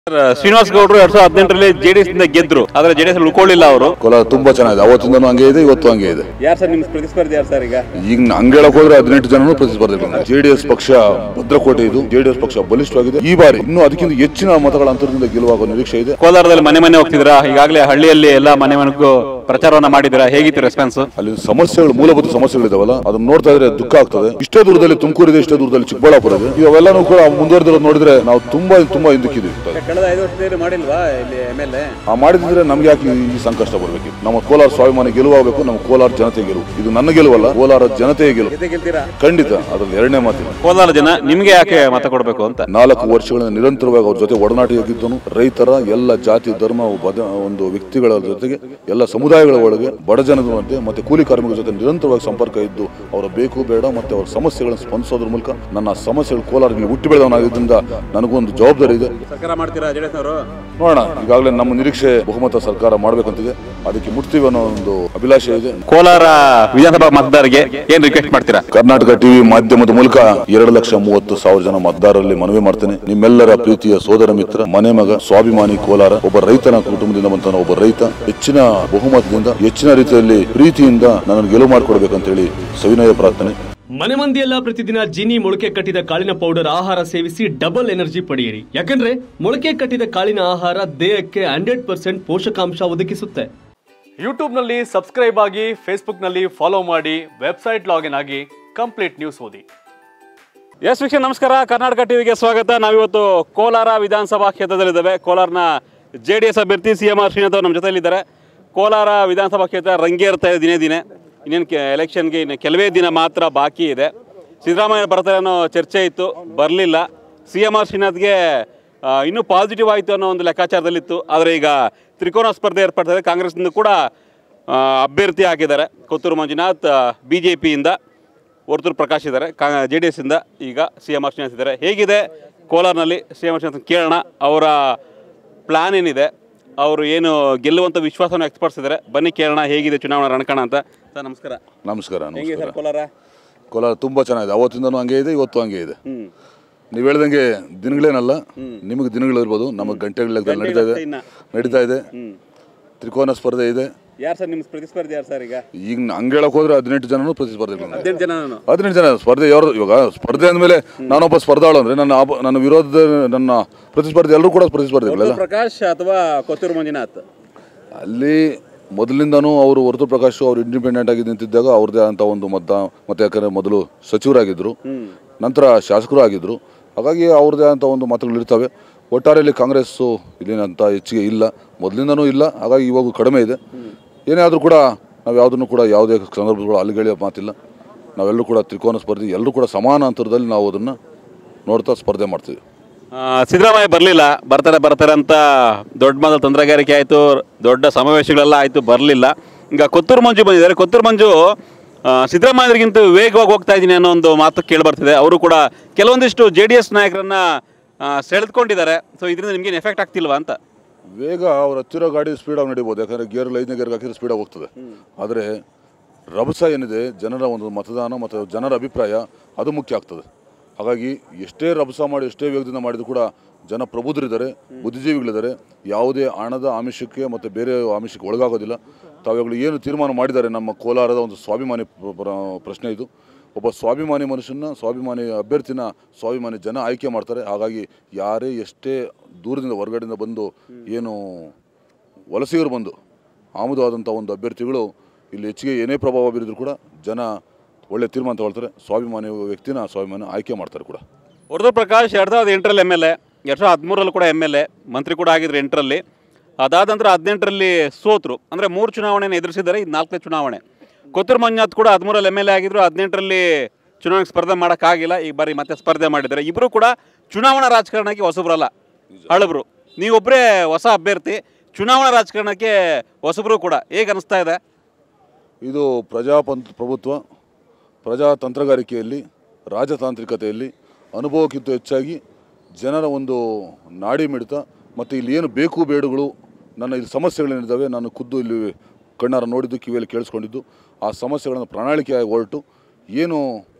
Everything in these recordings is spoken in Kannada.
ಶ್ರೀನಿವಾಸ್ ಗೌಡರು ಎರಡ್ ಸಾವಿರದ ಹದಿನೆಂಟರಲ್ಲಿ ಜೆಡಿಎಸ್ ಇಂದ ಗೆದ್ರು ಆದ್ರೆ ಜೆಡಿಎಸ್ ಉಳ್ಕೊಳ್ಳಿಲ್ಲ ಅವರು ಕೋಲಾರ ತುಂಬಾ ಚೆನ್ನಾಗಿದೆ ಅವತ್ತಿಂದನೂ ಹಂಗೆ ಇದೆ ಇವತ್ತು ಹಂಗೆ ಇದೆ ಯಾರು ಸರ್ ನಿಮ್ ಪ್ರತಿಸ್ಪರ್ಧಿ ಯಾರು ಸರ್ ಈಗ ಈಗ ಹಂಗೆ ಹೇಳಕ್ ಹೋದ್ರೆ ಹದಿನೆಂಟು ಜನನು ಪ್ರತಿಸ್ಪರ್ಧಿಗಳು ಜೆಡಿಎಸ್ ಪಕ್ಷ ಭದ್ರಕೋಟೆ ಇದು ಜೆಡಿಎಸ್ ಪಕ್ಷ ಬಲಿಷ್ಠವಾಗಿದೆ ಈ ಬಾರಿ ಇನ್ನೂ ಅದಕ್ಕಿಂತ ಹೆಚ್ಚಿನ ಮತಗಳ ಅಂತರದಿಂದ ಗೆಲುವಾಗುವ ನಿರೀಕ್ಷೆ ಇದೆ ಕೋಲಾರದಲ್ಲಿ ಮನೆ ಮನೆ ಹೋಗ್ತಿದ್ರಾ ಈಗಾಗಲೇ ಹಳ್ಳಿಯಲ್ಲಿ ಎಲ್ಲಾ ಮನೆ ಮನೆಗೂ ಪ್ರಚಾರವನ್ನ ಮಾಡಿದಿರಾ ಹೇಗಿತ್ತು ರೆಸ್ಪಾನ್ಸ್ ಅಲ್ಲಿ ಸಮಸ್ಯೆಗಳು ಮೂಲಭೂತ ಸಮಸ್ಯೆಗಳಿದಾವಲ್ಲ ಅದನ್ನ ನೋಡ್ತಾ ಇದ್ರೆ ದುಃಖ ಆಗ್ತದೆ ಇಷ್ಟೇ ದೂರದಲ್ಲಿ ತುಮಕೂರು ಇದೆ ಇಷ್ಟೇ ದೂರದಲ್ಲಿ ಚಿಕ್ಕಬಳ್ಳಾಪುರ ಇದೆ ಇವೆಲ್ಲನೂ ಕೂಡ ಮುಂದುವರೆದಿರೋದು ನೋಡಿದ್ರೆ ನಾವು ತುಂಬಾ ತುಂಬಾ ಹಿಂದಕ್ಕಿದ್ದೀವಿ ಕಳೆದ ಐದು ವರ್ಷದಲ್ಲಿ ಮಾಡಿಲ್ವಾ ಇಲ್ಲಿ ಎಮ್ ಎಲ್ ಎ ಆ ಮಾಡಿದ್ರೆ ನಮ್ಗೆ ಯಾಕೆ ಈ- ಈ ಸಂಕಷ್ಟ ಬರಬೇಕು ನಮ್ಮ ಕೋಲಾರ ಸ್ವಾಭಿಮಾನಿ ಗೆಲುವಾಗಬೇಕು ನಮ್ಮ ಕೋಲಾರ ಜನತೆ ಗೆಲುವು ಇದು ನನ್ನ ಗೆಲುವಲ್ಲ ಕೋಲಾರ ಜನತೆಯ ಗೆಲುವು ಗೆಲ್ತೀರಾ ಖಂಡಿತ ಅದ್ರಲ್ಲಿ ಎರಡನೇ ಮಾತಿಲ್ಲ ಕೋಲಾರ ಜನ ನಿಮ್ಗೆ ಯಾಕೆ ಮತ ಕೊಡಬೇಕು ಅಂತ ನಾಲ್ಕು ವರ್ಷಗಳಿಂದ ನಿರಂತರವಾಗಿ ಅವ್ರ ಜೊತೆ ಒಡನಾಟಿಯಾಗಿದ್ದನು ರೈತರ ಎಲ್ಲ ಜಾತಿ ಧರ್ಮ ಬದ ಒಂದು ವ್ಯಕ್ತಿಗಳ ಜೊತೆಗೆ ಎಲ್ಲ ಸಮುದಾಯಗಳ ಒಳಗೆ ಬಡ ಜನರ ಮಧ್ಯೆ ಮತ್ತೆ ಕೂಲಿ ಕಾರ್ಮಿಕರ ಜೊತೆ ನಿರಂತರವಾಗಿ ಸಂಪರ್ಕ ಇದ್ದು ಅವರ ಬೇಕು ಬೇಡ ಮತ್ತೆ ಅವರ ಸಮಸ್ಯೆಗಳನ್ನು ಸ್ಪಂದಿಸೋದ್ರ ಮೂಲಕ ನನ್ನ ಸಮಸ್ಯೆಗಳು ಕೋಲಾರಲ್ಲಿ ಹುಟ್ಟಿ ಬೆಳೆದವನಾಗಿದ್ದರಿಂದ ನನಗೊಂದು ಜವಾಬ್ದಾರಿ ಇದೆ ಸರ್ಕಾರ ಮಾಡ್ತೀರಾ ಜೆಡಿಎಸ್ ಅವರು ನೋಡೋಣ ಈಗಾಗಲೇ ನಮ್ಮ ನಿರೀಕ್ಷೆ ಬಹುಮತ ಸರ್ಕಾರ ಮಾಡಬೇಕಂತಿದೆ ಅದಕ್ಕೆ ಮುಟ್ತೀವಿ ಅನ್ನೋ ಒಂದು ಅಭಿಲಾಷೆ ಇದೆ ಕೋಲಾರ ವಿಧಾನಸಭಾ ಮತದಾರರಿಗೆ ಏನ್ ರಿಕ್ವೆಸ್ಟ್ ಮಾಡ್ತೀರಾ ಕರ್ನಾಟಕ ಟಿವಿ ಮಾಧ್ಯಮದ ಮೂಲಕ ಎರಡು ಲಕ್ಷ ಮೂವತ್ತು ಸಾವಿರ ಜನ ಮತದಾರರಲ್ಲಿ ಮನವಿ ಮಾಡ್ತೇನೆ ನಿಮ್ಮೆಲ್ಲರ ಪ್ರೀತಿಯ ಸೋದರ ಮಿತ್ರ ಮನೆ ಮಗ ಸ್ವಾಭಿಮಾನಿ ಕೋಲಾರ ಒಬ್ಬ ರೈತನ ಕುಟುಂಬದಿಂದ ಬಂತ ಒಬ್ಬ ರೈತ ಹೆಚ್ಚಿನ ಬಹುಮತದಿಂದ ಹೆಚ್ಚಿನ ರೀತಿಯಲ್ಲಿ ಪ್ರೀತಿಯಿಂದ ನನ್ನನ್ನು ಗೆಲುವು ಮಾಡಿಕೊಡ್ಬೇಕಂತ ಹೇಳಿ ಸವಿನಯ ಪ್ರಾರ್ಥನೆ ಮನೆ ಮಂದಿಯೆಲ್ಲ ಪ್ರತಿದಿನ ಜಿನಿ ಮೊಳಕೆ ಕಟ್ಟಿದ ಕಾಳಿನ ಪೌಡರ್ ಆಹಾರ ಸೇವಿಸಿ ಡಬಲ್ ಎನರ್ಜಿ ಪಡೆಯಿರಿ ಯಾಕಂದ್ರೆ ಮೊಳಕೆ ಕಟ್ಟಿದ ಕಾಳಿನ ಆಹಾರ ದೇಹಕ್ಕೆ ಹಂಡ್ರೆಡ್ ಪರ್ಸೆಂಟ್ ಪೋಷಕಾಂಶ ಒದಗಿಸುತ್ತೆ ಯೂಟ್ಯೂಬ್ನಲ್ಲಿ ಸಬ್ಸ್ಕ್ರೈಬ್ ಆಗಿ ಫೇಸ್ಬುಕ್ನಲ್ಲಿ ಫಾಲೋ ಮಾಡಿ ವೆಬ್ಸೈಟ್ ಲಾಗಿನ್ ಆಗಿ ಕಂಪ್ಲೀಟ್ ನ್ಯೂಸ್ ಓದಿ ಎಸ್ ವೀಕ್ಷಕ ನಮಸ್ಕಾರ ಕರ್ನಾಟಕ ಟಿವಿಗೆ ಸ್ವಾಗತ ನಾವಿವತ್ತು ಕೋಲಾರ ವಿಧಾನಸಭಾ ಕ್ಷೇತ್ರದಲ್ಲಿದ್ದೇವೆ ಕೋಲಾರನ ಜೆ ಡಿ ಎಸ್ ಅಭ್ಯರ್ಥಿ ಸಿ ಎಂ ಆರ್ ಶ್ರೀನಾಥ್ ಅವರು ನಮ್ಮ ಜೊತೆಲಿದ್ದಾರೆ ಕೋಲಾರ ವಿಧಾನಸಭಾ ಕ್ಷೇತ್ರ ರಂಗೇರ್ತಾ ಇದೆ ದಿನೇ ದಿನೇ ಇನ್ನೇನು ಕೆ ಎಲೆಕ್ಷನ್ಗೆ ಇನ್ನು ಕೆಲವೇ ದಿನ ಮಾತ್ರ ಬಾಕಿ ಇದೆ ಸಿದ್ದರಾಮಯ್ಯ ಬರ್ತಾರೆ ಅನ್ನೋ ಚರ್ಚೆ ಇತ್ತು ಬರಲಿಲ್ಲ ಸಿ ಎಂ ಆರ್ ಶ್ರೀನಾಥ್ಗೆ ಆ, ಇನ್ನೂ ಪಾಸಿಟಿವ್ ಆಯಿತು ಅನ್ನೋ ಒಂದು ಲೆಕ್ಕಾಚಾರದಲ್ಲಿತ್ತು ಆದರೆ ಈಗ ತ್ರಿಕೋನ ಸ್ಪರ್ಧೆ ಏರ್ಪಡ್ತದೆ ಕಾಂಗ್ರೆಸ್ನಿಂದ ಕೂಡ ಆ, ಅಭ್ಯರ್ಥಿ ಹಾಕಿದ್ದಾರೆ ಕೊತ್ತೂರು ಮಂಜುನಾಥ್ ಬಿ ಜೆ ಪಿಯಿಂದ ವರ್ತೂರು ಪ್ರಕಾಶ್ ಇದ್ದಾರೆ ಕಾ ಜೆ ಡಿ ಎಸ್ಸಿಂದ ಈಗ ಸಿ ಎಂ ಆರ್ ಶ್ರೀನಿವಾಸ್ ಇದ್ದಾರೆ ಹೇಗಿದೆ ಕೋಲಾರ್ನಲ್ಲಿ ಸಿ ಎಂ ಆರ್ ಶ್ರೀನಿವಾಸ್ ಕೇಳೋಣ ಅವರ ಪ್ಲ್ಯಾನ್ ಏನಿದೆ ಅವರು ಏನು ಗೆಲ್ಲುವಂಥ ವಿಶ್ವಾಸವನ್ನು ವ್ಯಕ್ತಪಡಿಸಿದ್ದಾರೆ ಬನ್ನಿ ಕೇಳೋಣ ಹೇಗಿದೆ ಚುನಾವಣಾ ರಣಕಣ ಅಂತ ಸರ್ ನಮಸ್ಕಾರ ನಮಸ್ಕಾರ ಹೇಗಿದೆ ನಮಸ್ಕಾರ ಸರ್ ಕೋಲಾರ ಕೋಲಾರ ತುಂಬಾ ಚೆನ್ನಾಗಿದೆ ಅವತ್ತಿಂದನೂ ಹಂಗೆ ಇದೆ ಇವತ್ತು ಹಂಗೆ ಇದೆ ಹ್ಞೂ ನೀವು ಹೇಳ್ದಂಗೆ ದಿನಗಳೇನಲ್ಲ ನಿಮಗೆ ದಿನಗಳಿರ್ಬೋದು ನಮಗೆ ಗಂಟೆಗಳ ಲೆಕ್ಕದಲ್ಲಿ ನಡೀತಾ ಇದೆ ಇನ್ನ. ನಡೀತಾ ಇದೆ ಹ್ಞೂ ತ್ರಿಕೋನ ಸ್ಪರ್ಧೆ ಇದೆ ಯಾರು ಸರ್ ನಿಮ್ಮ ಪ್ರತಿಸ್ಪರ್ಧಿ ಯಾರು ಸರ್ ಈಗ ಈಗ ಹಂಗೆ ಹೇಳಕ್ ಹೋದ್ರೆ ಹದಿನೆಂಟು ಜನನು ಪ್ರತಿಸ್ಪರ್ಧಿಗಳು ಹದಿನೆಂಟು ಜನ ನಾನು ಹದಿನೆಂಟು ಜನ ಸ್ಪರ್ಧೆ ಯಾರು ಇವಾಗ ಸ್ಪರ್ಧೆ ಅಂದಮೇಲೆ ನಾನೊಬ್ಬ ಸ್ಪರ್ಧಾಳು ಅಂದ್ರೆ ನನ್ನ ಆಪ- ನನ್ನ ವಿರೋಧ ನನ್ನ ಪ್ರತಿಸ್ಪರ್ಧಿ ಎಲ್ಲರೂ ಕೂಡ ಪ್ರತಿಸ್ಪರ್ಧಿಗಳಲ್ಲ ಪ್ರಕಾಶ್ ಅಥವಾ ಕೊತ್ತೂರು ಮಂಜುನಾಥ್ ಅಲ್ಲಿ ಮೊದಲಿಂದನೂ ಅವರು ಹೊರತು ಪ್ರಕಾಶ್ ಅವರು ಇಂಡಿಪೆಂಡೆಂಟ್ ಆಗಿ ನಿಂತಿದ್ದಾಗ ಅವ್ರದ್ದೇ ಅಂತ ಒಂದು ಮತ ಮತ್ತೆ ಯಾಕಂದ್ರೆ ಮೊದಲು ಸಚಿವರಾಗಿದ್ದರು ನಂತರ ಶಾಸಕರು ಆಗಿದ್ದರು ಹಾಗಾಗಿ ಅವ್ರದ್ದೇ ಅಂತ ಒಂದು ಮತಗಳು ಇರ್ತವೆ ಒಟ್ಟಾರೆಯಲ್ಲಿ ಕಾಂಗ್ರೆಸ್ಸು ಇಲ್ಲಿನಂತ ಹೆಚ್ಚಿಗೆ ಇಲ್ಲ ಮೊದಲಿಂದನೂ ಇಲ್ಲ ಹಾಗಾಗಿ ಇವಾಗ ಕಡಿಮೆ ಇದೆ ಏನೇ ಆದರೂ ಕೂಡ ನಾವು ಯಾವುದನ್ನು ಕೂಡ ಯಾವುದೇ ಸಂದರ್ಭಗಳು ಅಲ್ಲಿಗೆಳೆಯೋ ಮಾತಿಲ್ಲ ನಾವೆಲ್ಲರೂ ಕೂಡ ತ್ರಿಕೋನ ಸ್ಪರ್ಧೆ ಎಲ್ಲರೂ ಕೂಡ ಸಮಾನ ಅಂತರದಲ್ಲಿ ನಾವು ಅದನ್ನು ನೋಡ್ತಾ ಸ್ಪರ್ಧೆ ಮಾಡ್ತೀವಿ ಆ, ಸಿದ್ದರಾಮಯ್ಯ ಬರಲಿಲ್ಲ ಬರ್ತಾರೆ ಬರ್ತಾರೆ ಅಂತ ದೊಡ್ಡ ಮೊದಲ ತಂತ್ರಗಾರಿಕೆ ಆಯಿತು ದೊಡ್ಡ ಸಮಾವೇಶಗಳೆಲ್ಲ ಆಯಿತು ಬರಲಿಲ್ಲ ಈಗ ಕೊತ್ತೂರು ಮಂಜು ಬಂದಿದ್ದಾರೆ ಕೊತ್ತೂರು ಮಂಜು ಆ, ಸಿದ್ದರಾಮಯ್ಯರಿಗಿಂತ ವೇಗವಾಗಿ ಹೋಗ್ತಾ ಇದ್ದೀನಿ ಅನ್ನೋ ಒಂದು ಮಾತು ಕೇಳಿ ಬರ್ತಿದೆ ಅವರು ಕೂಡ ಕೆಲವೊಂದಿಷ್ಟು ಜೆ ಡಿ ಎಸ್ ನಾಯಕರನ್ನ ಆ, ಸೆಳೆದುಕೊಂಡಿದ್ದಾರೆ ಸೊ ಇದರಿಂದ ನಿಮ್ಗೇನು ಎಫೆಕ್ಟ್ ಆಗ್ತಿಲ್ವಾ ಅಂತ ವೇಗ ಅವ್ರ ಹತ್ತಿರ ಗಾಡಿ ಸ್ಪೀಡಾಗಿ ನಡಿಬೋದು ಯಾಕಂದರೆ ಗೇರಲ್ಲಿ ಐದನೇ ಗೇರ್ಗೆ ಹಾಕಿದ್ರೆ ಸ್ಪೀಡಾಗಿ ಹೋಗ್ತದೆ ಆದರೆ ರಭಸ ಏನಿದೆ ಜನರ ಒಂದು ಮತದಾನ ಮತ್ತು ಜನರ ಅಭಿಪ್ರಾಯ ಅದು ಮುಖ್ಯ ಆಗ್ತದೆ ಹಾಗಾಗಿ ಎಷ್ಟೇ ರಭಸ ಮಾಡಿ ಎಷ್ಟೇ ವೇಗದಿಂದ ಮಾಡಿದ್ರು ಕೂಡ ಜನ ಪ್ರಬುದ್ಧರಿದ್ದಾರೆ ಬುದ್ಧಿಜೀವಿಗಳಿದ್ದಾರೆ ಯಾವುದೇ ಹಣದ ಆಮಿಷಕ್ಕೆ ಮತ್ತು ಬೇರೆ ಆಮಿಷಕ್ಕೆ ಒಳಗಾಗೋದಿಲ್ಲ ತಾವುಗಳು ಏನು ತೀರ್ಮಾನ ಮಾಡಿದ್ದಾರೆ ನಮ್ಮ ಕೋಲಾರದ ಒಂದು ಸ್ವಾಭಿಮಾನಿ ಪ್ರ- ಪ್ರ- ಪ್ರಶ್ನೆ ಇದು ಒಬ್ಬ ಸ್ವಾಭಿಮಾನಿ ಮನುಷ್ಯನ ಸ್ವಾಭಿಮಾನಿ ಅಭ್ಯರ್ಥಿನ ಸ್ವಾಭಿಮಾನಿ ಜನ ಆಯ್ಕೆ ಮಾಡ್ತಾರೆ ಹಾಗಾಗಿ ಯಾರೇ ಎಷ್ಟೇ ದೂರದಿಂದ ಹೊರಗಡೆಯಿಂದ ಬಂದು ಏನು ವಲಸಿಗರು ಬಂದು ಆಮುದಾದಂಥ ಒಂದು ಅಭ್ಯರ್ಥಿಗಳು ಇಲ್ಲಿ ಹೆಚ್ಚಿಗೆ ಏನೇ ಪ್ರಭಾವ ಬೀರಿದ್ರು ಕೂಡ ಜನ ಒಳ್ಳೆ ತೀರ್ಮಾನ ತಗೊಳ್ತಾರೆ ಸ್ವಾಭಿಮಾನಿ ವ್ಯಕ್ತಿನ ಸ್ವಾಭಿಮಾನಿ ಆಯ್ಕೆ ಮಾಡ್ತಾರೆ ಕೂಡ ವರದು ಪ್ರಕಾಶ್ ಎರಡು ಸಾವಿರದ ಎಂಟರಲ್ಲಿ ಎಮ್ ಎಲ್ ಎ ಎರಡು ಸಾವಿರದ ಹದಿಮೂರರಲ್ಲಿ ಕೂಡ ಎಮ್ ಎಲ್ ಎ ಮಂತ್ರಿ ಕೂಡ ಆಗಿದ್ರು ಎಂಟರಲ್ಲಿ ಅದಾದ ನಂತರ ಹದಿನೆಂಟರಲ್ಲಿ ಸೋತರು ಅಂದರೆ ಮೂರು ಚುನಾವಣೆಯನ್ನು ಎದುರಿಸಿದ್ದಾರೆ ಇದು ನಾಲ್ಕನೇ ಚುನಾವಣೆ ಕೊತ್ತೂರು ಮಂಜುನಾಥ್ ಕೂಡ ಹದಿಮೂರಲ್ಲಿ ಎಮ್ ಎಲ್ ಎ ಆಗಿದ್ರು ಹದಿನೆಂಟರಲ್ಲಿ ಚುನಾವಣೆಗೆ ಸ್ಪರ್ಧೆ ಮಾಡೋಕ್ಕಾಗಿಲ್ಲ ಈ ಬಾರಿ ಮತ್ತೆ ಸ್ಪರ್ಧೆ ಮಾಡಿದ್ದಾರೆ ಇಬ್ಬರು ಕೂಡ ಚುನಾವಣಾ ರಾಜಕಾರಣಕ್ಕೆ ಹೊಸಬ್ರಲ್ಲ ಹಳಬ್ರು ನೀವೊಬ್ಬರೇ ಹೊಸ ಅಭ್ಯರ್ಥಿ ಚುನಾವಣಾ ರಾಜಕಾರಣಕ್ಕೆ ಹೊಸಬ್ರು ಕೂಡ ಹೇಗೆ ಅನಿಸ್ತಾ ಇದೆ ಇದು ಪ್ರಜಾಪಂತ್ ಪ್ರಭುತ್ವ ಪ್ರಜಾತಂತ್ರಗಾರಿಕೆಯಲ್ಲಿ ರಾಜತಾಂತ್ರಿಕತೆಯಲ್ಲಿ ಅನುಭವಕ್ಕಿಂತ ಹೆಚ್ಚಾಗಿ ಜನರ ಒಂದು ನಾಡಿ ಮಿಡಿತ ಮತ್ತು ಇಲ್ಲಿ ಏನು ಬೇಕು ಬೇಡುಗಳು ನನ್ನ ಇಲ್ಲಿ ಸಮಸ್ಯೆಗಳೇನಿದ್ದಾವೆ ನಾನು ಖುದ್ದು ಇಲ್ಲಿ ಕಣ್ಣಾರ ನೋಡಿದ್ದು ಕಿವಿಯಲ್ಲಿ ಕೇಳಿಸ್ಕೊಂಡಿದ್ದು ಆ ಸಮಸ್ಯೆಗಳನ್ನು ಪ್ರಣಾಳಿಕೆಯಾಗಿ ಹೊರಟು ಏನು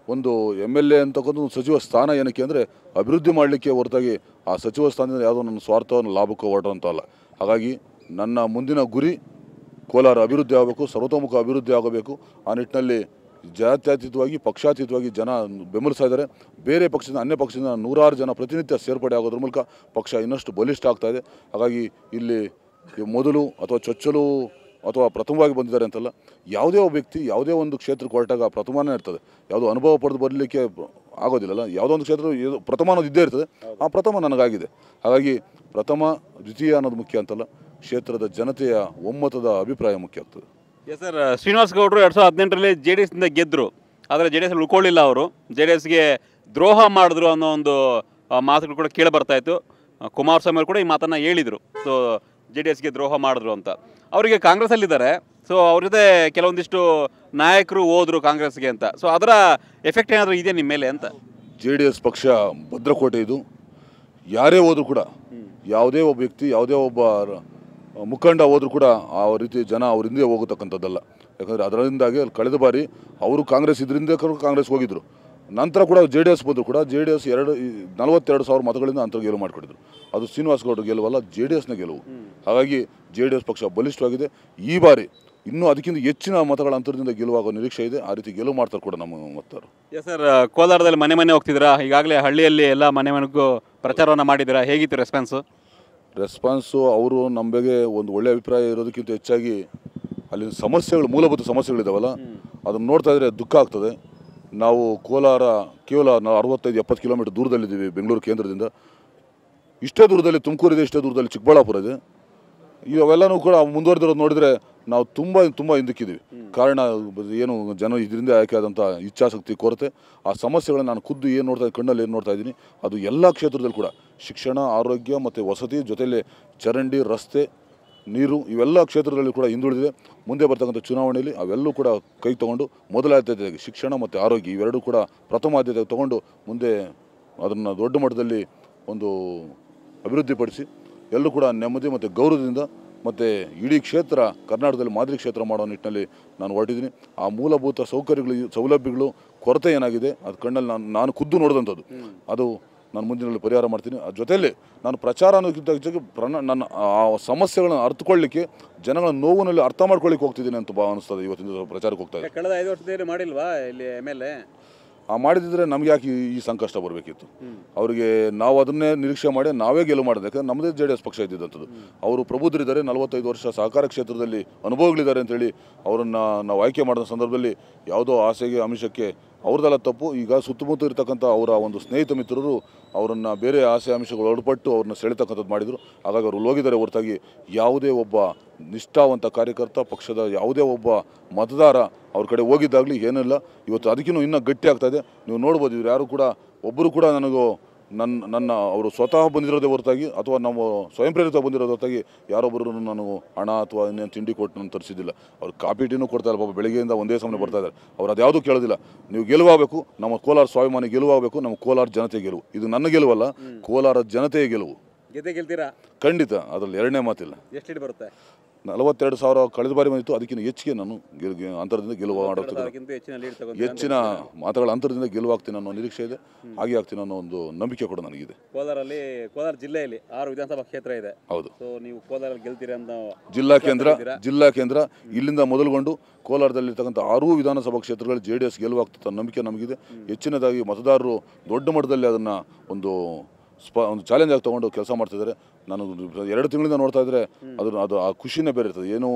ಒಂದು ಎಮ್ ಎಲ್ ಎ ಅಂತಕ್ಕಂಥ ಒಂದು ಸಚಿವ ಸ್ಥಾನ ಏನಕ್ಕೆ ಅಂದರೆ ಅಭಿವೃದ್ಧಿ ಮಾಡಲಿಕ್ಕೆ ಹೊರತಾಗಿ ಆ ಸಚಿವ ಸ್ಥಾನದಿಂದ ಯಾವುದೋ ನನ್ನ ಸ್ವಾರ್ಥವನ್ನು ಲಾಭಕ್ಕೆ ಹೊರಟಂತ ಅಲ್ಲ ಹಾಗಾಗಿ ನನ್ನ ಮುಂದಿನ ಗುರಿ ಕೋಲಾರ ಅಭಿವೃದ್ಧಿ ಆಗಬೇಕು ಸರ್ವತೋಮುಖ ಅಭಿವೃದ್ಧಿ ಆಗಬೇಕು ಆ ನಿಟ್ಟಿನಲ್ಲಿ ಜಾತ್ಯತೀತವಾಗಿ ಪಕ್ಷಾತೀತವಾಗಿ ಜನ ಬೆಂಬಲಿಸ್ತಾ ಇದ್ದಾರೆ ಬೇರೆ ಪಕ್ಷದಿಂದ ಅನ್ಯ ಪಕ್ಷದಿಂದ ನೂರಾರು ಜನ ಪ್ರತಿನಿತ್ಯ ಸೇರ್ಪಡೆ ಆಗೋದ್ರ ಮೂಲಕ ಪಕ್ಷ ಇನ್ನಷ್ಟು ಬಲಿಷ್ಠ ಆಗ್ತಾ ಇದೆ ಹಾಗಾಗಿ ಇಲ್ಲಿ ಈ ಮೊದಲು ಅಥವಾ ಚೊಚ್ಚಲು ಅಥವಾ ಪ್ರಥಮವಾಗಿ ಬಂದಿದ್ದಾರೆ ಅಂತಲ್ಲ ಯಾವುದೇ ಒಬ್ಬ ವ್ಯಕ್ತಿ ಯಾವುದೇ ಒಂದು ಕ್ಷೇತ್ರಕ್ಕೆ ಹೊರಟಾಗ ಪ್ರಥಮನೇ ಇರ್ತದೆ ಯಾವುದೋ ಅನುಭವ ಪಡೆದು ಬರಲಿಕ್ಕೆ ಆಗೋದಿಲ್ಲಲ್ಲ ಯಾವುದೋ ಒಂದು ಕ್ಷೇತ್ರ ಇದು ಪ್ರಥಮ ಅನ್ನೋದು ಇದ್ದೇ ಇರ್ತದೆ ಆ ಪ್ರಥಮ ನನಗಾಗಿದೆ ಹಾಗಾಗಿ ಪ್ರಥಮ ದ್ವಿತೀಯ ಅನ್ನೋದು ಮುಖ್ಯ ಅಂತಲ್ಲ ಕ್ಷೇತ್ರದ ಜನತೆಯ ಒಮ್ಮತದ ಅಭಿಪ್ರಾಯ ಮುಖ್ಯ ಆಗ್ತದೆ ಎಸ್ ಸರ್ ಶ್ರೀನಿವಾಸ್ ಗೌಡರು ಎರಡು ಸಾವಿರದ ಹದಿನೆಂಟರಲ್ಲಿ ಜೆ ಡಿ ಎಸ್ನಿಂದ ಗೆದ್ದರು ಆದರೆ ಜೆ ಡಿ ಎಸ್ ಉಳ್ಕೊಳ್ಳಿಲ್ಲ ಅವರು ಜೆ ಡಿ ಎಸ್ಗೆ ದ್ರೋಹ ಮಾಡಿದ್ರು ಅನ್ನೋ ಒಂದು ಆ, ಮಾತುಗಳು ಕೂಡ ಕೇಳಿ ಬರ್ತಾ ಇತ್ತು ಆ, ಕುಮಾರಸ್ವಾಮಿ ಅವರು ಕೂಡ ಈ ಮಾತನ್ನು ಹೇಳಿದರು ಸೊ ಜೆ ಡಿ ಎಸ್ಗೆ ದ್ರೋಹ ಮಾಡಿದ್ರು ಅಂತ ಅವರಿಗೆ ಕಾಂಗ್ರೆಸ್ಸಲ್ಲಿದ್ದಾರೆ ಸೊ ಅವ್ರ ಜೊತೆ ಕೆಲವೊಂದಿಷ್ಟು ನಾಯಕರು ಹೋದ್ರು ಕಾಂಗ್ರೆಸ್ಗೆ ಅಂತ ಸೊ ಅದರ ಎಫೆಕ್ಟ್ ಏನಾದರೂ ಇದೆಯಾ ನಿಮ್ಮ ಮೇಲೆ ಅಂತ ಜೆ ಡಿ ಎಸ್ ಪಕ್ಷ ಭದ್ರಕೋಟೆ ಇದು ಯಾರೇ ಹೋದ್ರು ಕೂಡ ಯಾವುದೇ ಒಬ್ಬ ವ್ಯಕ್ತಿ ಯಾವುದೇ ಒಬ್ಬ ರ- ಮುಖಂಡ ಹೋದ್ರು ಕೂಡ ಆ ರೀತಿ ಜನ ಅವ್ರ ಹಿಂದೆ ಹೋಗತಕ್ಕಂಥದ್ದಲ್ಲ ಯಾಕಂದರೆ ಅದರಿಂದಾಗಿ ಕಳೆದ ಬಾರಿ ಅವರು ಕಾಂಗ್ರೆಸ್ ಇದರಿಂದ ಕಾಂಗ್ರೆಸ್ ಹೋಗಿದ್ರು ನಂತರ ಕೂಡ ಜೆ ಡಿ ಎಸ್ ಬಂದರು ಕೂಡ ಜೆ ಡಿ ಎಸ್ ಎರಡು ಈ ನಲವತ್ತೆರಡು ಸಾವಿರ ಮತಗಳಿಂದ ಅಂತರ ಗೆಲುವು ಮಾಡಿಕೊಟ್ಟಿದ್ರು ಅದು ಶ್ರೀನಿವಾಸ್ ಗೌಡ ಗೆಲುವಲ್ಲ ಜೆ ಡಿ ಎಸ್ನ ಗೆಲುವು ಹಾಗಾಗಿ ಜೆ ಡಿ ಎಸ್ ಪಕ್ಷ ಬಲಿಷ್ಠವಾಗಿದೆ ಈ ಬಾರಿ ಇನ್ನೂ ಅದಕ್ಕಿಂತ ಹೆಚ್ಚಿನ ಮತಗಳ ಅಂತರದಿಂದ ಗೆಲುವಾಗೋ ನಿರೀಕ್ಷೆ ಇದೆ ಆ ರೀತಿ ಗೆಲುವು ಮಾಡ್ತಾರೆ ಕೂಡ ನಮ್ಮ ಮತದಾರರು ಎಸ್ ಸರ್ ಕೋಲಾರದಲ್ಲಿ ಮನೆ ಮನೆ ಹೋಗ್ತಿದ್ದೀರಾ ಈಗಾಗಲೇ ಹಳ್ಳಿಯಲ್ಲಿ ಎಲ್ಲ ಮನೆ ಮನೆಗೂ ಪ್ರಚಾರವನ್ನು ಮಾಡಿದ್ದೀರಾ ಹೇಗಿತ್ತು ರೆಸ್ಪಾನ್ಸು ರೆಸ್ಪಾನ್ಸು ಅವರು ನಮ್ಮ ಬಗ್ಗೆ ಒಂದು ಒಳ್ಳೆಯ ಅಭಿಪ್ರಾಯ ಇರೋದಕ್ಕಿಂತ ಹೆಚ್ಚಾಗಿ ಅಲ್ಲಿನ ಸಮಸ್ಯೆಗಳು ಮೂಲಭೂತ ಸಮಸ್ಯೆಗಳಿದಾವಲ್ಲ ಅದನ್ನು ನೋಡ್ತಾ ಇದ್ರೆ ದುಃಖ ಆಗ್ತದೆ ನಾವು ಕೋಲಾರ ಕೇವಲ ನಾವು ಅರವತ್ತೈದು ಎಪ್ಪತ್ತು ಕಿಲೋಮೀಟರ್ ದೂರದಲ್ಲಿದ್ದೀವಿ ಬೆಂಗಳೂರು ಕೇಂದ್ರದಿಂದ ಇಷ್ಟೇ ದೂರದಲ್ಲಿ ತುಮಕೂರಿದೆ ಇಷ್ಟೇ ದೂರದಲ್ಲಿ ಚಿಕ್ಕಬಳ್ಳಾಪುರ ಇದೆ ಇವೆಲ್ಲನೂ ಕೂಡ ಮುಂದುವರೆದಿರೋದು ನೋಡಿದರೆ ನಾವು ತುಂಬ ತುಂಬ ಹಿಂದಕ್ಕಿದ್ದೀವಿ ಕಾರಣ ಏನು ಜನ ಇದರಿಂದ ಆಯ್ಕೆ ಆದಂಥ ಇಚ್ಛಾಶಕ್ತಿ ಕೊರತೆ ಆ ಸಮಸ್ಯೆಗಳನ್ನ ನಾನು ಖುದ್ದು ಏನು ನೋಡ್ತಾ ಕಣ್ಣಲ್ಲಿ ಏನು ನೋಡ್ತಾ ಇದ್ದೀನಿ ಅದು ಎಲ್ಲ ಕ್ಷೇತ್ರದಲ್ಲಿ ಕೂಡ ಶಿಕ್ಷಣ ಆರೋಗ್ಯ ಮತ್ತು ವಸತಿ ಜೊತೆಯಲ್ಲಿ ಚರಂಡಿ ರಸ್ತೆ ನೀರು ಇವೆಲ್ಲ ಕ್ಷೇತ್ರದಲ್ಲಿ ಕೂಡ ಹಿಂದುಳಿದಿದೆ ಮುಂದೆ ಬರ್ತಕ್ಕಂಥ ಚುನಾವಣೆಯಲ್ಲಿ ಅವೆಲ್ಲೂ ಕೂಡ ಕೈ ತಗೊಂಡು ಮೊದಲ ಆದ್ಯತೆಯಾಗಿ ಶಿಕ್ಷಣ ಮತ್ತು ಆರೋಗ್ಯ ಇವೆರಡೂ ಕೂಡ ಪ್ರಥಮ ಆದ್ಯತೆ ತಗೊಂಡು ಮುಂದೆ ಅದನ್ನು ದೊಡ್ಡ ಮಟ್ಟದಲ್ಲಿ ಒಂದು ಅಭಿವೃದ್ಧಿಪಡಿಸಿ ಎಲ್ಲರೂ ಕೂಡ ನೆಮ್ಮದಿ ಮತ್ತು ಗೌರವದಿಂದ ಮತ್ತು ಇಡೀ ಕ್ಷೇತ್ರ ಕರ್ನಾಟಕದಲ್ಲಿ ಮಾದರಿ ಕ್ಷೇತ್ರ ಮಾಡೋ ನಿಟ್ಟಿನಲ್ಲಿ ನಾನು ಹೊರಟಿದ್ದೀನಿ ಆ ಮೂಲಭೂತ ಸೌಕರ್ಯಗಳು ಸೌಲಭ್ಯಗಳು ಕೊರತೆ ಏನಾಗಿದೆ ಅದು ಕಣ್ಣಲ್ಲಿ ನಾನು ನಾನು ಖುದ್ದು ನೋಡಿದಂಥದ್ದು ಅದು ನಾನು ಮುಂದಿನಲ್ಲಿ ಪರಿಹಾರ ಮಾಡ್ತೀನಿ ಅದ್ರ ಜೊತೆಯಲ್ಲಿ ನಾನು ಪ್ರಚಾರ ಅನ್ನೋದಕ್ಕಿಂತ ಹೆಚ್ಚಾಗಿ ಪ್ರಣ ನನ್ನ ಆ ಸಮಸ್ಯೆಗಳನ್ನ ಅರ್ಥಕೊಳ್ಳಿಕ್ಕೆ ಜನಗಳ ನೋವಿನಲ್ಲಿ ಅರ್ಥ ಮಾಡ್ಕೊಳ್ಳಿಕ್ಕೆ ಹೋಗ್ತಿದ್ದೀನಿ ಅಂತ ಭಾವ ಅನಿಸ್ತದೆ ಇವತ್ತಿನ ದಿವಸ ಪ್ರಚಾರಕ್ಕೆ ಹೋಗ್ತಾ ಇದೆ ಕಳೆದ ಐದು ವರ್ಷದಲ್ಲಿ ಮಾಡಿಲ್ವಾ ಇಲ್ಲಿ ಎಮ್ ಎಲ್ ಎ ಆ ಮಾಡಿದಿದ್ರೆ ನಮ್ಗೆ ಯಾಕೆ ಈ- ಈ ಸಂಕಷ್ಟ ಬರಬೇಕಿತ್ತು ಅವರಿಗೆ ನಾವು ಅದನ್ನೇ ನಿರೀಕ್ಷೆ ಮಾಡಿ ನಾವೇ ಗೆಲುವು ಮಾಡಿದೆ ಯಾಕಂದ್ರೆ ನಮ್ಮದೇ ಜೆ ಡಿ ಎಸ್ ಪಕ್ಷ ಇದ್ದಿದ್ದಂಥದ್ದು ಅವರು ಪ್ರಬುದ್ಧರಿದ್ದಾರೆ ನಲವತ್ತೈದು ವರ್ಷ ಸಹಕಾರ ಕ್ಷೇತ್ರದಲ್ಲಿ ಅನುಭವಗಳಿದ್ದಾರೆ ಅಂತೇಳಿ ಅವರನ್ನು ನಾವು ಆಯ್ಕೆ ಮಾಡಿದ ಸಂದರ್ಭದಲ್ಲಿ ಯಾವುದೋ ಆಸೆಗೆ ಆಮಿಷಕ್ಕೆ ಅವ್ರದ್ದೆಲ್ಲ ತಪ್ಪು ಈಗ ಸುತ್ತಮುತ್ತ ಇರತಕ್ಕಂಥ ಅವರ ಒಂದು ಸ್ನೇಹಿತ ಮಿತ್ರರು ಅವರನ್ನು ಬೇರೆ ಆಸೆ ಆಮಿಷಗಳು ಒಳಪಟ್ಟು ಅವ್ರನ್ನ ಸೆಳೆತಕ್ಕಂಥದ್ದು ಮಾಡಿದರು ಹಾಗಾಗಿ ಅವರು ಹೋಗಿದ್ದಾರೆ ಹೊರತಾಗಿ ಯಾವುದೇ ಒಬ್ಬ ನಿಷ್ಠಾವಂತ ಕಾರ್ಯಕರ್ತ ಪಕ್ಷದ ಯಾವುದೇ ಒಬ್ಬ ಮತದಾರ ಅವ್ರ ಕಡೆ ಹೋಗಿದ್ದಾಗಲಿ ಏನಿಲ್ಲ ಇವತ್ತು ಅದಕ್ಕಿನ್ನೂ ಇನ್ನೂ ಗಟ್ಟಿ ಆಗ್ತಾ ಇದೆ ನೀವು ನೋಡ್ಬೋದು ಇವ್ರು ಯಾರು ಕೂಡ ಒಬ್ಬರು ಕೂಡ ನನಗೂ ನನ್ನ ನನ್ನ ಅವರು ಸ್ವತಃ ಬಂದಿರೋದೇ ಹೊರತಾಗಿ ಅಥವಾ ನಾವು ಸ್ವಯಂ ಪ್ರೇರಿತ ಬಂದಿರೋದು ಹೊರತಾಗಿ ಯಾರೊಬ್ಬರು ನಾನು ಹಣ ಅಥವಾ ಇನ್ನೇನು ತಿಂಡಿ ಕೊಟ್ಟು ನಾನು ತರಿಸಿದ್ದಿಲ್ಲ ಅವ್ರು ಕಾಪಿ ಟೀನೂ ಕೊಡ್ತಾ ಇಲ್ಲ ಪಾಪ ಬೆಳಗ್ಗೆಯಿಂದ ಒಂದೇ ಸಮಯ ಬರ್ತಾ ಇದ್ದಾರೆ ಅವ್ರು ಅದ್ಯಾವುದೂ ಕೇಳೋದಿಲ್ಲ ನೀವು ಗೆಲುವಾಗಬೇಕು ನಮ್ಮ ಕೋಲಾರ ಸ್ವಾಭಿಮಾನಿ ಗೆಲುವಾಗಬೇಕು ನಮ್ಮ ಕೋಲಾರ ಜನತೆ ಗೆಲುವು ಇದು ನನ್ನ ಗೆಲುವಲ್ಲ ಕೋಲಾರ ಜನತೆಯ ಗೆಲುವು ಗೆದ್ದೆ ಗೆಲ್ತೀರಾ ಖಂಡಿತ ಅದರಲ್ಲಿ ಎರಡನೇ ಮಾತಿಲ್ಲ ಎಷ್ಟು ಲೀಡ್ ಬರುತ್ತೆ ನಲವತ್ತೆರಡು ಸಾವಿರ ಕಳೆದ ಬಾರಿ ಬಂದಿತ್ತು ಅದಕ್ಕಿಂತ ಹೆಚ್ಚಿಗೆ ನಾನು ಗೆಲ್- ಗೆ- ಅಂತರದಿಂದ ಗೆಲುವು ಮಾಡೋದಕ್ಕೆ ಅದಕ್ಕಿಂತ ಹೆಚ್ಚಿನ ಲೀಡ್ ತಗೊಂಡು ಹೆಚ್ಚಿನ ಮಾತುಗಳ ಅಂತರದಿಂದ ಗೆಲುವಾಗ್ತೀನಿ ಅನ್ನೋ ನಿರೀಕ್ಷೆ ಇದೆ ಹಾಗೆ ಆಗ್ತೀನಿ ಅನ್ನೋ ಒಂದು ನಂಬಿಕೆ ಕೂಡ ನನಗಿದೆ ಕೋಲಾರಲ್ಲಿ ಕೋಲಾರ ಜಿಲ್ಲೆಯಲ್ಲಿ ಆರು ವಿಧಾನಸಭಾ ಕ್ಷೇತ್ರ ಇದೆ ಹೌದು ಸೊ ನೀವು ಕೋಲಾರಲ್ಲಿ ಗೆಲ್ತೀರಾ ಅಂತ ಜಿಲ್ಲಾ ಕೇಂದ್ರ ಜಿಲ್ಲಾ ಕೇಂದ್ರ ಇಲ್ಲಿಂದ ಮೊದಲುಗೊಂಡು ಕೋಲಾರದಲ್ಲಿರ್ತಕ್ಕಂಥ ಆರೂ ವಿಧಾನಸಭಾ ಕ್ಷೇತ್ರಗಳು ಜೆ ಡಿ ಎಸ್ ಗೆಲುವಾಗ್ತದೆ ಅನ್ನೋ ನಂಬಿಕೆ ನಮಗಿದೆ ಹೆಚ್ಚಿನದಾಗಿ ಮತದಾರರು ದೊಡ್ಡ ಮಟ್ಟದಲ್ಲಿ ಅದನ್ನು ಒಂದು ಸ್ಪ ಒಂದು ಚಾಲೆಂಜ್ ಆಗಿ ತೊಗೊಂಡು ಕೆಲಸ ಮಾಡ್ತಿದ್ದಾರೆ ನಾನು ಎರಡು ತಿಂಗಳಿಂದ ನೋಡ್ತಾ ಇದ್ರೆ ಅದು ಅದು ಆ ಖುಷಿನೇ ಬೇರೆ ಇರ್ತದೆ ಏನು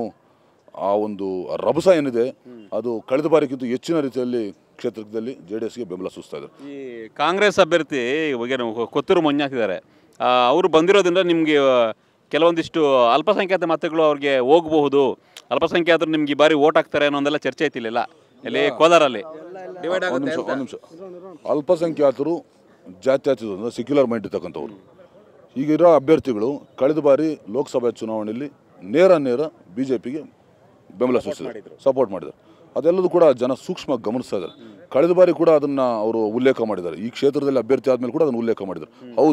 ಆ ಒಂದು ರಭಸ ಏನಿದೆ ಅದು ಕಳೆದ ಬಾರಿಗಿಂತ ಹೆಚ್ಚಿನ ರೀತಿಯಲ್ಲಿ ಕ್ಷೇತ್ರದಲ್ಲಿ ಜೆ ಡಿ ಎಸ್ಗೆ ಬೆಂಬಲ ಸೂಚಿಸ್ತಾ ಇದ್ದಾರೆ ಈ ಕಾಂಗ್ರೆಸ್ ಅಭ್ಯರ್ಥಿ ಏನು ಕೊತ್ತೂರು ಮೊನ್ಯಾಕಿದ್ದಾರೆ ಅವರು ಬಂದಿರೋದ್ರಿಂದ ನಿಮಗೆ ಕೆಲವೊಂದಿಷ್ಟು ಅಲ್ಪಸಂಖ್ಯಾತ ಮತಗಳು ಅವ್ರಿಗೆ ಹೋಗಬಹುದು ಅಲ್ಪಸಂಖ್ಯಾತರು ನಿಮ್ಗೆ ಈ ಬಾರಿ ಓಟ್ ಹಾಕ್ತಾರೆ ಅನ್ನೋದೆಲ್ಲ ಚರ್ಚೆ ಐತಿಲ್ಲ ಇಲ್ಲಿ ಕೋಲಾರಲ್ಲಿ ಡಿವೈಡ್ ಒಂದು ಆಗುತ್ತೆ ನಿಮಿಷ ಒಂದು ನಿಮಿಷ ಅಲ್ಪಸಂಖ್ಯಾತರು ಜಾತ್ಯತೀತ ಅಂದರೆ ಸೆಕ್ಯುಲರ್ ಮೈಂಡ್ ಇರ್ತಕ್ಕಂಥವ್ರು ಈಗಿರೋ ಅಭ್ಯರ್ಥಿಗಳು ಕಳೆದ ಬಾರಿ ಲೋಕಸಭಾ ಚುನಾವಣೆಯಲ್ಲಿ ನೇರ ನೇರ ಬಿ ಜೆ ಪಿಗೆ ಬೆಂಬಲ ಸೂಚಿಸಿದ್ದಾರೆ ಸಪೋರ್ಟ್ ಮಾಡಿದ್ದಾರೆ ಅದೆಲ್ಲದೂ ಕೂಡ ಜನ ಸೂಕ್ಷ್ಮ ಗಮನಿಸ್ತಾ ಇದ್ದಾರೆ ಕಳೆದ ಬಾರಿ ಕೂಡ ಅದನ್ನು ಅವರು ಉಲ್ಲೇಖ ಮಾಡಿದ್ದಾರೆ ಈ ಕ್ಷೇತ್ರದಲ್ಲಿ ಅಭ್ಯರ್ಥಿ ಆದಮೇಲೆ ಕೂಡ ಅದನ್ನು ಉಲ್ಲೇಖ ಮಾಡಿದ್ದಾರೆ ಹೌದು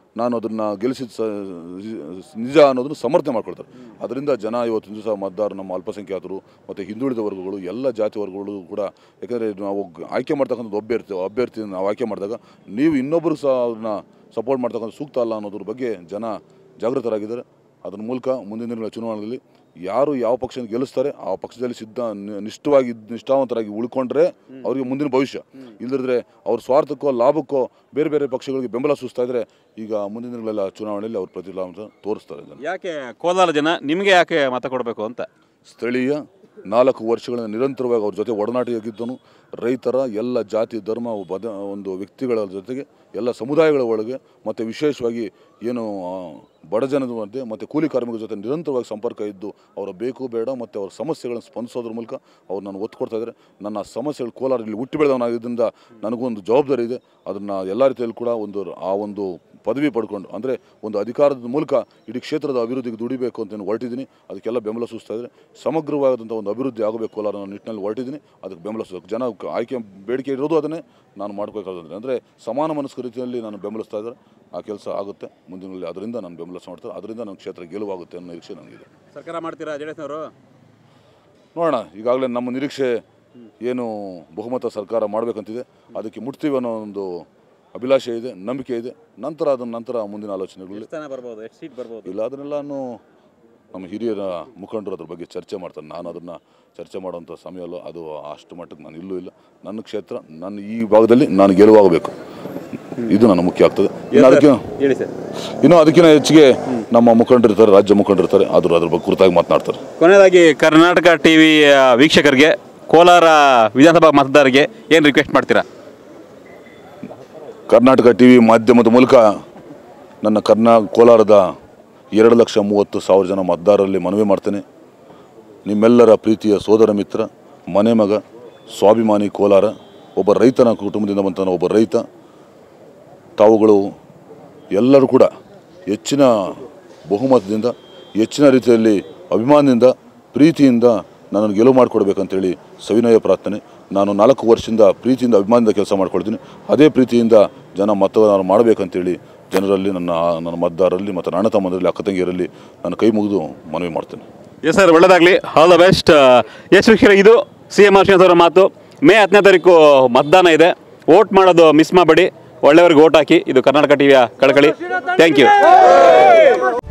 ನಾನು ಅದನ್ನು ಗೆಲ್ಲಿಸಿದ ಸ ನಿಜ ಅನ್ನೋದನ್ನು ಸಮರ್ಥನೆ ಮಾಡ್ಕೊಳ್ತಾರೆ ಅದರಿಂದ ಜನ ಇವತ್ತಿನ ದಿವಸ ಮತದಾರರು ನಮ್ಮ ಅಲ್ಪಸಂಖ್ಯಾತರು ಮತ್ತು ಹಿಂದುಳಿದ ವರ್ಗಗಳು ಎಲ್ಲ ಜಾತಿ ವರ್ಗಗಳು ಕೂಡ ಯಾಕಂದರೆ ನಾವು ಗ- ಆಯ್ಕೆ ಮಾಡ್ತಕ್ಕಂಥದ್ದು ಅಭ್ಯರ್ಥಿ ಅಭ್ಯರ್ಥಿ ನಾವು ಆಯ್ಕೆ ಮಾಡಿದಾಗ ನೀವು ಇನ್ನೊಬ್ಬರು ಸಹ ಅವ್ರನ್ನ ಸಪೋರ್ಟ್ ಮಾಡ್ತಕ್ಕಂಥ ಸೂಕ್ತ ಅಲ್ಲ ಅನ್ನೋದ್ರ ಬಗ್ಗೆ ಜನ ಜಾಗೃತರಾಗಿದ್ದಾರೆ ಅದ್ರ ಮೂಲಕ ಮುಂದಿನ ದಿನಗಳ ಚುನಾವಣೆಯಲ್ಲಿ ಯಾರು ಯಾವ ಪಕ್ಷನ ಗೆಲ್ಲಿಸ್ತಾರೆ ಆ ಪಕ್ಷದಲ್ಲಿ ಸಿದ್ಧ ನಿ- ನಿಷ್ಠವಾಗಿ ನಿಷ್ಠಾವಂತರಾಗಿ ಉಳ್ಕೊಂಡ್ರೆ ಅವರಿಗೆ ಮುಂದಿನ ಭವಿಷ್ಯ ಇಲ್ಲದಿದ್ರೆ ಅವ್ರ ಸ್ವಾರ್ಥಕ್ಕೋ ಲಾಭಕ್ಕೋ ಬೇರೆ ಬೇರೆ ಪಕ್ಷಗಳಿಗೆ ಬೆಂಬಲ ಸೂಸ್ತಾ ಇದ್ರೆ ಈಗ ಮುಂದಿನ ದಿನಗಳೆಲ್ಲ ಚುನಾವಣೆಯಲ್ಲಿ ಅವ್ರ ಪ್ರತಿಲಾಭ ತೋರಿಸ್ತಾರೆ ಜನ ಯಾಕೆ ಕೋಲಾರ ಜನ ನಿಮಗೆ ಯಾಕೆ ಮತ ಕೊಡಬೇಕು ಅಂತ ಸ್ಥಳೀಯ ನಾಲ್ಕು ವರ್ಷಗಳ ನಿರಂತರವಾಗಿ ಅವ್ರ ಜೊತೆ ಒಡನಾಟಿಯಾಗಿದ್ದನು ರೈತರ ಎಲ್ಲ ಜಾತಿ ಧರ್ಮ ಬದ ಒಂದು ವ್ಯಕ್ತಿಗಳ ಜೊತೆಗೆ ಎಲ್ಲ ಸಮುದಾಯಗಳ ಒಳಗೆ ಮತ್ತು ವಿಶೇಷವಾಗಿ ಏನು ಆ, ಬಡ ಜನದ ಮಧ್ಯೆ ಮತ್ತು ಕೂಲಿ ಕಾರ್ಮಿಕರ ಜೊತೆ ನಿರಂತರವಾಗಿ ಸಂಪರ್ಕ ಇದ್ದು ಅವರ ಬೇಕು ಬೇಡ ಮತ್ತು ಅವರ ಸಮಸ್ಯೆಗಳನ್ನು ಸ್ಪಂದಿಸೋದ್ರ ಮೂಲಕ ಅವ್ರು ನಾನು ಒತ್ತು ಕೊಡ್ತಾ ಇದ್ದಾರೆ ನನ್ನ ಸಮಸ್ಯೆಗಳು ಕೋಲಾರಲ್ಲಿ ಹುಟ್ಟಿ ಬೆಳೆದವನಾಗಿದ್ದರಿಂದ ನನಗೊಂದು ಜವಾಬ್ದಾರಿ ಇದೆ ಅದನ್ನು ಎಲ್ಲ ರೀತಿಯಲ್ಲಿ ಕೂಡ ಒಂದು ಆ ಒಂದು ಪದವಿ ಪಡ್ಕೊಂಡು ಅಂದರೆ ಒಂದು ಅಧಿಕಾರದ ಮೂಲಕ ಇಡೀ ಕ್ಷೇತ್ರದ ಅಭಿವೃದ್ಧಿಗೆ ದುಡಿಬೇಕು ಅಂತ ನಾನು ಹೊರಟಿದ್ದೀನಿ ಅದಕ್ಕೆಲ್ಲ ಬೆಂಬಲ ಸೂಸ್ತಾ ಇದ್ದಾರೆ ಸಮಗ್ರವಾದಂಥ ಒಂದು ಅಭಿವೃದ್ಧಿ ಆಗಬೇಕು ಕೋಲಾರ ಅನ್ನೋ ನಿಟ್ಟಿನಲ್ಲಿ ಹೊರಟಿದ್ದೀನಿ ಅದಕ್ಕೆ ಬೆಂಬಲ ಸೂಸ್ಬೇಕು ಜನ ಕ- ಆಯ್ಕೆ ಬೇಡಿಕೆ ಇರೋದು ಅದನ್ನೇ ನಾನು ಮಾಡಬೇಕಾದ್ರೆ ಅಂದರೆ ಸಮಾನ ಮನಸ್ಕ ರೀತಿಯಲ್ಲಿ ನಾನು ಬೆಂಬಲಿಸ್ತಾ ಇದ್ದಾರೆ ಆ ಕೆಲಸ ಆಗುತ್ತೆ ಮುಂದಿನಲ್ಲಿ ಅದರಿಂದ ನಾನು ಬೆಂಬಲಿಸ ಮಾಡ್ತಾರೆ ಅದರಿಂದ ನನ್ನ ಕ್ಷೇತ್ರ ಗೆಲುವಾಗುತ್ತೆ ಅನ್ನೋ ನಿರೀಕ್ಷೆ ನನಗಿದೆ ಸರ್ಕಾರ ಮಾಡ್ತೀರಾ ಜೆ ಡಿ ಎಸ್ನವರು ನೋಡೋಣ ಈಗಾಗಲೇ ನಮ್ಮ ನಿರೀಕ್ಷೆ ಏನು ಬಹುಮತ ಸರ್ಕಾರ ಮಾಡಬೇಕಂತಿದೆ ಅದಕ್ಕೆ ಮುಟ್ತೀವಿ ಅನ್ನೋ ಒಂದು ಅಭಿಲಾಷೆ ಇದೆ ನಂಬಿಕೆ ಇದೆ ನಂತರ ಅದನ್ನ ನಂತರ ಮುಂದಿನ ಆಲೋಚನೆಗಳಲ್ಲಿ ಸ್ಥಾನ ಬರ್ಬೋದು ಎಷ್ಟು ಸೀಟ್ ಬರ್ಬೋದು ಇಲ್ಲ ಅದನ್ನೆಲ್ಲಾನು ನಮ್ಮ ಹಿರಿಯರ ಮುಖಂಡರು ಅದ್ರ ಬಗ್ಗೆ ಚರ್ಚೆ ಮಾಡ್ತಾರೆ ನಾನು ಅದನ್ನು ಚರ್ಚೆ ಮಾಡುವಂಥ ಸಮಯ ಅಲ್ಲ ಅದು ಅಷ್ಟು ಮಟ್ಟಕ್ಕೆ ನಾನು ಇಲ್ಲೂ ಇಲ್ಲ ನನ್ನ ಕ್ಷೇತ್ರ ನನ್ನ ಈ ಭಾಗದಲ್ಲಿ ನಾನು ಗೆಲುವಾಗಬೇಕು ಇದು ನನ್ನ ಮುಖ್ಯ ಆಗ್ತದೆ ಇನ್ನು ಅದಕ್ಕೆ ಹೇಳಿ ಸರ್ ಇನ್ನು ಅದಕ್ಕಿಂತ ಹೆಚ್ಚಿಗೆ ನಮ್ಮ ಮುಖಂಡರಿರ್ತಾರೆ ರಾಜ್ಯ ಮುಖಂಡರಿರ್ತಾರೆ ಆದರೂ ಅದ್ರ ಬಗ್ಗೆ ಕುರಿತಾಗಿ ಮಾತನಾಡ್ತಾರೆ ಕೊನೆಯದಾಗಿ ಕರ್ನಾಟಕ ಟಿವಿ ವೀಕ್ಷಕರಿಗೆ ಕೋಲಾರ ವಿಧಾನಸಭಾ ಮತದಾರರಿಗೆ ಏನು ರಿಕ್ವೆಸ್ಟ್ ಮಾಡ್ತೀರಾ ಕರ್ನಾಟಕ ಟಿ ವಿ ಮಾಧ್ಯಮದ ಮೂಲಕ ನನ್ನ ಕರ್ನಾ ಕೋಲಾರದ ಎರಡು ಲಕ್ಷ ಮೂವತ್ತು ಸಾವಿರ ಜನ ಮತದಾರರಲ್ಲಿ ಮನವಿ ಮಾಡ್ತೇನೆ ನಿಮ್ಮೆಲ್ಲರ ಪ್ರೀತಿಯ ಸೋದರ ಮಿತ್ರ ಮನೆ ಮಗ ಸ್ವಾಭಿಮಾನಿ ಕೋಲಾರ ಒಬ್ಬ ರೈತನ ಕುಟುಂಬದಿಂದ ಬಂತಾನ ಒಬ್ಬ ರೈತ ತಾವುಗಳು ಎಲ್ಲರೂ ಕೂಡ ಹೆಚ್ಚಿನ ಬಹುಮತದಿಂದ ಹೆಚ್ಚಿನ ರೀತಿಯಲ್ಲಿ ಅಭಿಮಾನದಿಂದ ಪ್ರೀತಿಯಿಂದ ನನ್ನನ್ನು ಗೆಲುವು ಮಾಡಿಕೊಡ್ಬೇಕಂತೇಳಿ ಸವಿನಯ ಪ್ರಾರ್ಥನೆ ನಾನು ನಾಲ್ಕು ವರ್ಷದಿಂದ ಪ್ರೀತಿಯಿಂದ ಅಭಿಮಾನದಿಂದ ಕೆಲಸ ಮಾಡ್ಕೊಳ್ತೀನಿ ಅದೇ ಪ್ರೀತಿಯಿಂದ ಜನ ಮತದಾನ ಮಾಡಬೇಕಂತೇಳಿ ಜನರಲ್ಲಿ ನನ್ನ ನನ್ನ ಮತದಾರರಲ್ಲಿ ಮತ್ತು ನನ್ನ ತಮ್ಮಂದರಲ್ಲಿ ಅಕ್ಕ ತಂಗಿಯರಲ್ಲಿ ನಾನು ಕೈ ಮುಗಿದು ಮನವಿ ಮಾಡ್ತೇನೆ ಎಸ್ ಸರ್ ಒಳ್ಳೆಯದಾಗಲಿ ಆಲ್ ದ ಬೆಸ್ಟ್ ಎಸ್ ವೀಕ್ಷಕರೇ ಇದು ಸಿ ಎಂ ಶ್ರೀನಿವಾಸ್ ಅವರ ಮಾತು ಮೇ ಹತ್ತನೇ ತಾರೀಕು ಮತದಾನ ಇದೆ ವೋಟ್ ಮಾಡೋದು ಮಿಸ್ ಮಾಡಬೇಡಿ ಒಳ್ಳೆಯವ್ರಿಗೆ ವೋಟ್ ಹಾಕಿ ಇದು ಕರ್ನಾಟಕ ಟಿವಿಯ ಕಳಕಳಿ ಥ್ಯಾಂಕ್ ಯು